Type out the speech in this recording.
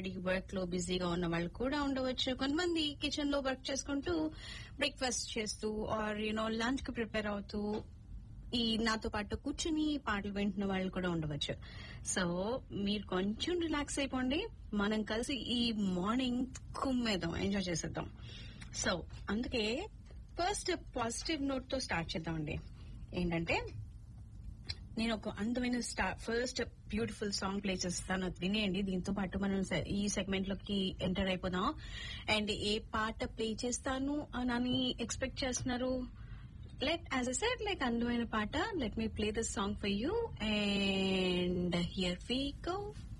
already work లో బిజీగా ఉన్న వాళ్ళు కూడా ఉండవచ్చు కొంతమంది కిచెన్ లో వర్క్ చేసుకుంటూ బ్రేక్ఫాస్ట్ చేస్తూ ఆర్ యూనో లంచ్ కి ప్రిపేర్ అవుతూ ఈ నాతో పాటు కూర్చుని పాటలు వింటున్న వాళ్ళు కూడా ఉండవచ్చు సో మీరు కొంచెం రిలాక్స్ అయిపోండి మనం కలిసి ఈ మార్నింగ్ కుమ్మేద్దాం ఎంజాయ్ చేసేద్దాం సో అందుకే ఫస్ట్ పాజిటివ్ నోట్ తో స్టార్ట్ చేద్దామండి ఏంటంటే నేను ఒక అందమైన star first beautiful song play చేస్తాను అది వినేయండి దీంతో పాటు మనం స- ఈ సెగ్మెంట్ లోకి ఎంటర్ అయిపోదాం అండ్ ఏ పాట ప్లే చేస్తాను అని ఎక్స్పెక్ట్ చేస్తున్నారు let as a set like అందమైన పాట let me play this song for you and here we go